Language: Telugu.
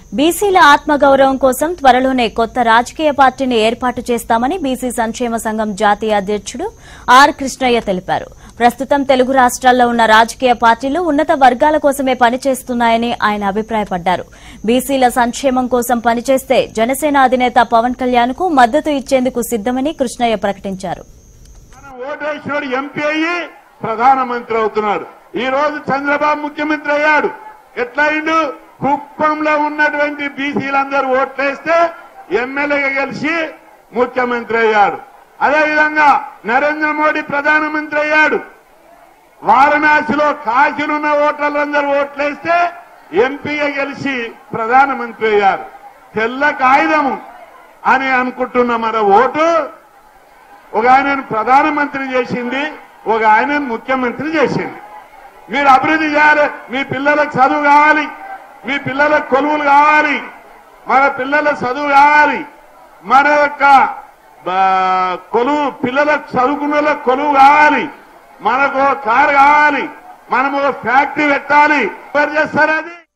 బీసీల ఆత్మగౌరవం కోసం త్వరలోనే కొత్త రాజకీయ పార్టీని ఏర్పాటు చేస్తామని బీసీ సంక్షేమ సంఘం జాతీయ అధ్యక్షుడు ఆర్ కృష్ణయ్య తెలిపారు ప్రస్తుతం తెలుగు రాష్ట్రాల్లో ఉన్న రాజకీయ పార్టీలు ఉన్నత వర్గాల కోసమే పనిచేస్తున్నాయని ఆయన అభిప్రాయపడ్డారు బీసీల సంక్షేమం కోసం పనిచేస్తే జనసేన అధినేత పవన్ కళ్యాణ్ కు మద్దతు ఇచ్చేందుకు సిద్దమని కృష్ణయ్య ప్రకటించారు మన ఓటేసినోడు ఎంపీ అయ్యి ప్రధానమంత్రి అవుతున్నాడు ఈ రోజు చంద్రబాబు ముఖ్యమంత్రి అయ్యాడు ఎట్లా అయిండు కుప్పంలో ఉన్నటువంటి బీసీలందరూ ఓట్లేస్తే ఎమ్మెల్యేగా గెలిచి ముఖ్యమంత్రి అయ్యాడు అదేవిధంగా నరేంద్ర మోడీ ప్రధానమంత్రి అయ్యాడు వారణాసిలో కాశీలున్న ఓటర్లందరూ ఓట్లేస్తే ఎంపీగా గెలిచి ప్రధానమంత్రి అయ్యారు తెల్ల కాగితము అని అనుకుంటున్న మన ఓటు ఒక ఆయనను ప్రధానమంత్రి చేసింది ఒక ఆయనను ముఖ్యమంత్రి చేసింది మీరు అభివృద్ధి చేయాలి మీ పిల్లలకు చదువు కావాలి మీ పిల్లలకు కొలువులు కావాలి మన పిల్లల చదువు కావాలి మన యొక్క బ- కొలువు పిల్లలకు చదువుకున్న వాళ్ళకి కొలువు కావాలి మనకు ఒక కారు కావాలి మనము ఒక ఫ్యాక్టరీ పెట్టాలి ఎవరు చేస్తారు అది